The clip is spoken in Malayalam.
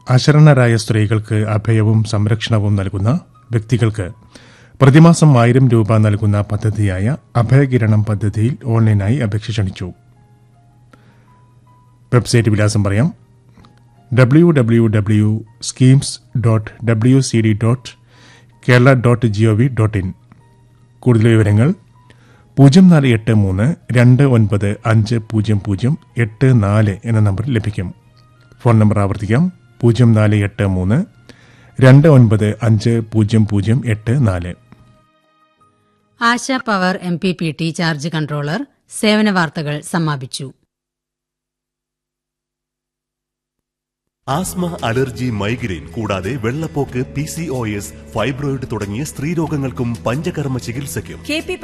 അശരണരായ സ്ത്രീകൾക്ക് അഭയവും സംരക്ഷണവും നൽകുന്ന വ്യക്തികൾക്ക് പ്രതിമാസം ആയിരം രൂപ നൽകുന്ന പദ്ധതിയായ അഭയകിരണം പദ്ധതിയിൽ ഓൺലൈനായി അപേക്ഷ ക്ഷണിച്ചു വെബ്സൈറ്റ് വിലാസം പറയാം W W W schemes dot W C D dot Kerala dot G O V dot in കൂടുതൽ വിവരങ്ങൾ പൂജ്യം നാല് എട്ട് മൂന്ന് രണ്ട് ഒൻപത് അഞ്ച് പൂജ്യം പൂജ്യം എട്ട് നാല് എന്ന നമ്പറിൽ ലഭിക്കും ഫോൺ നമ്പർ ആവർത്തിക്കാം പൂജ്യം നാല് എട്ട് മൂന്ന് രണ്ട് ഒൻപത് അഞ്ച് പൂജ്യം പൂജ്യം എട്ട് നാല് Asha power M P P T charge controller സേവന വാർത്തകൾ സമാപിച്ചു ആസ്മ അലർജി മൈഗ്രെയിൻ കൂടാതെ വെള്ളപ്പോക്ക് P C O S fibroid തുടങ്ങിയ സ്ത്രീരോഗങ്ങൾക്കും പഞ്ചകർമ്മ ചികിത്സയ്ക്കും കെ പി